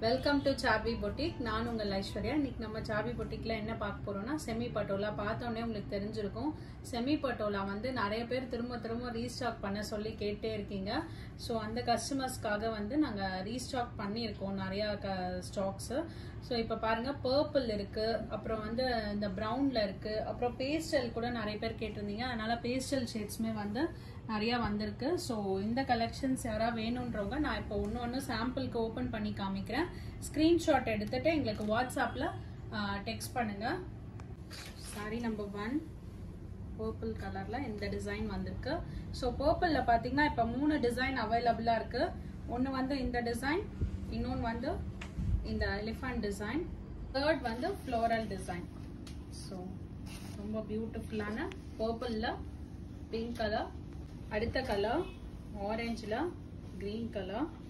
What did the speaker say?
welcome to சாபி boutique நான் உங்கள் ஐஸ்வர்யா இன்னைக்கு நம்ம சாபி பொட்டிக்ல என்ன பார்க்க போறோம்னா செமி பட்டோலா பார்த்தோன்னே உங்களுக்கு தெரிஞ்சிருக்கும் செமி பட்டோலா வந்து நிறைய பேர் திரும்ப திரும்ப ரீஸ்டாக் பண்ண சொல்லி கேட்டே இருக்கீங்க ஸோ அந்த கஸ்டமர்ஸ்க்காக வந்து நாங்கள் ரீஸ்டாக் பண்ணியிருக்கோம் நிறையா க ஸ்டாக்ஸு ஸோ இப்போ பாருங்க பர்பிள் இருக்கு அப்புறம் வந்து இந்த ப்ரௌன்ல இருக்கு அப்புறம் பேஸ்டல் கூட நிறைய பேர் கேட்டிருந்தீங்க அதனால பேஸ்டல் ஷேட்ஸுமே வந்து நிறைய வந்திருக்கு ஸோ இந்த கலெக்ஷன்ஸ் யாராவது வேணுன்றவங்க நான் இப்போ ஒன்று ஒன்று சாம்பிளுக்கு ஓப்பன் பண்ணி காமிக்கிறேன் ஸ்க்ரீன்ஷாட் எடுத்துட்டு எங்களுக்கு வாட்ஸ்அப்பில் டெக்ஸ்ட் பண்ணுங்க சாரி நம்பர் ஒன் பர்பிள் கலரில் இந்த டிசைன் வந்திருக்கு ஸோ பர்பிளில் பார்த்தீங்கன்னா இப்போ மூணு டிசைன் அவைலபிளாக இருக்கு ஒன்று வந்து இந்த டிசைன் இன்னொன்று வந்து இந்த எலிஃபண்ட் டிசைன் தேர்ட் வந்து ஃப்ளோரல் டிசைன் ஸோ ரொம்ப பியூட்டிஃபுல்லான பர்பிளில் பிங்க் கலர் அடுத்த கலர் ஆரஞ்சில் க்ரீன் கலர்